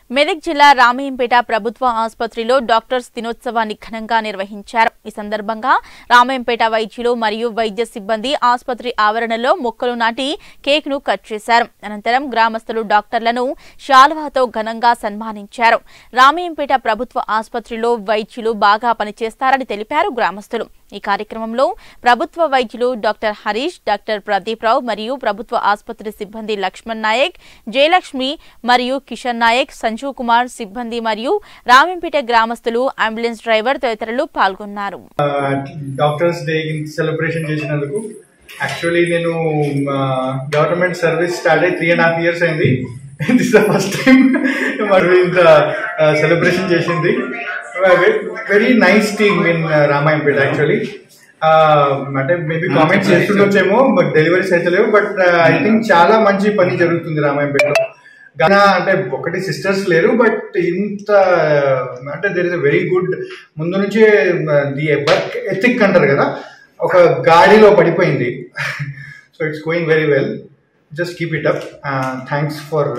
మెదక్ జిల్లా రామయ్యంపేట ప్రభుత్వ ఆసుపత్రిలో డాక్టర్స్ దినోత్సవాన్ని ఘనంగా నిర్వహించారు ఈ సందర్భంగా రామయ్యంపేట వైద్యులు మరియు వైద్య సిబ్బంది ఆసుపత్రి ఆవరణలో మొక్కలు నాటి కేక్ ను కట్ చేశారు అనంతరం గ్రామస్తులు డాక్టర్లను శాలువాతో ఘనంగా సన్మానించారు రామయ్యంపేట ప్రభుత్వ ఆసుపత్రిలో వైద్యులు బాగా పనిచేస్తారని తెలిపారు గ్రామస్తులు ఈ కార్యక్రమంలో ప్రభుత్వ వైద్యులు డాక్టర్ హరీష్ డాక్టర్ ప్రదీప్ రావు మరియు ప్రభుత్వ ఆసుపత్రి సిబ్బంది లక్ష్మణ్ నాయక్ జయలక్ష్మి మరియు కిషన్ నాయక్ సంజీవ్ కుమార్ సిబ్బంది మరియు రామంపేట గ్రామస్తులు అంబులెన్స్ డ్రైవర్ తదితరులు పాల్గొన్నారు డాక్టర్స్ డే సెలబ్రేషన్ చేసినందుకు యాక్చువల్లీ నేను గవర్నమెంట్ సర్వీస్ స్టార్ట్ అయ్యి త్రీ అండ్ హాఫ్ ఇయర్స్ అయింది దిస్ ద ఫస్ట్ టైం మరి ఇంత సెలబ్రేషన్ చేసింది very nice team in Ramayampet actually అంటే మేబీ కామెంట్స్ చేస్తుండొచ్చేమో బట్ డెలివరీస్ అయితే లేవు బట్ ఐ థింక్ చాలా మంచి పని జరుగుతుంది రామాయంపేటలో గానా అంటే ఒకటి సిస్టర్స్ లేరు బట్ ఇంత అంటే there is a very good ముందు నుంచే ది వర్క్ ఎథిక్ అంటారు కదా ఒక గాడిలో పడిపోయింది so it's going very well just keep it up thanks for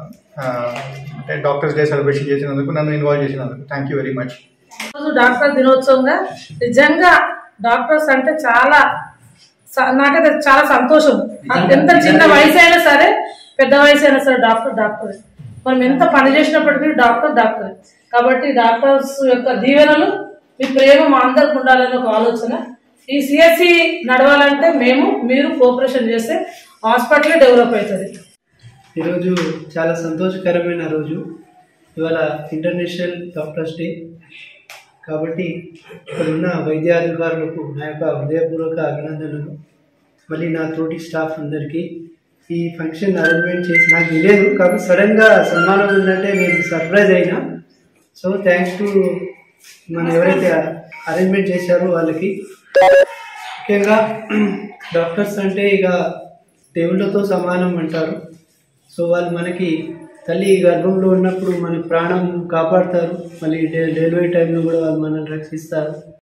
అంటే డాక్టర్స్ డే సెలబ్రేషన్ చేసినందుకు నన్ను ఇన్వాల్వ్ చేసినందుకు థ్యాంక్ యూ వెరీ మచ్ రోజు డాక్టర్ దినోత్సవంగా నిజంగా డాక్టర్స్ అంటే చాలా స- నాకైతే చాలా సంతోషం ఎంత చిన్న వయసు అయినా సరే పెద్ద వయసు అయినా సరే డాక్టర్ డాక్టర్ మనం ఎంత పని చేసినప్పటికీ డాక్టర్ డాక్టర్ కాబట్టి డాక్టర్స్ యొక్క దీవెనలు మీ ప్రేమ మా అందరికి ఉండాలని ఒక ఆలోచన ఈ సిఎస్సి నడవాలంటే మేము మీరు కోఆపరేషన్ చేస్తే హాస్పిటల్ డెవలప్ అవుతుంది ఈరోజు చాలా సంతోషకరమైన రోజు ఇవాళ ఇంటర్నేషనల్ డాక్టర్స్ డే కాబట్టి ఇక్కడ ఉన్న వైద్య అధికారులకు నా యొక్క హృదయపూర్వక అభినందనలు మళ్ళీ నా తోటి స్టాఫ్ అందరికీ ఈ ఫంక్షన్ అరేంజ్మెంట్ చేసి నాకు తెలియదు కాబట్టి సడన్గా సన్మానం ఉందంటే నేను సర్ప్రైజ్ అయినా సో థ్యాంక్స్ టు మన ఎవరైతే అరేంజ్మెంట్ చేశారో వాళ్ళకి ముఖ్యంగా డాక్టర్స్ అంటే ఇక దేవుళ్ళతో సమానం అంటారు సో వాళ్ళు మనకి తల్లి గర్భంలో ఉన్నప్పుడు మన ప్రాణం కాపాడతారు మళ్ళీ డె- డెలివరీ టైంలో కూడా వాళ్ళు మనల్ని రక్షిస్తారు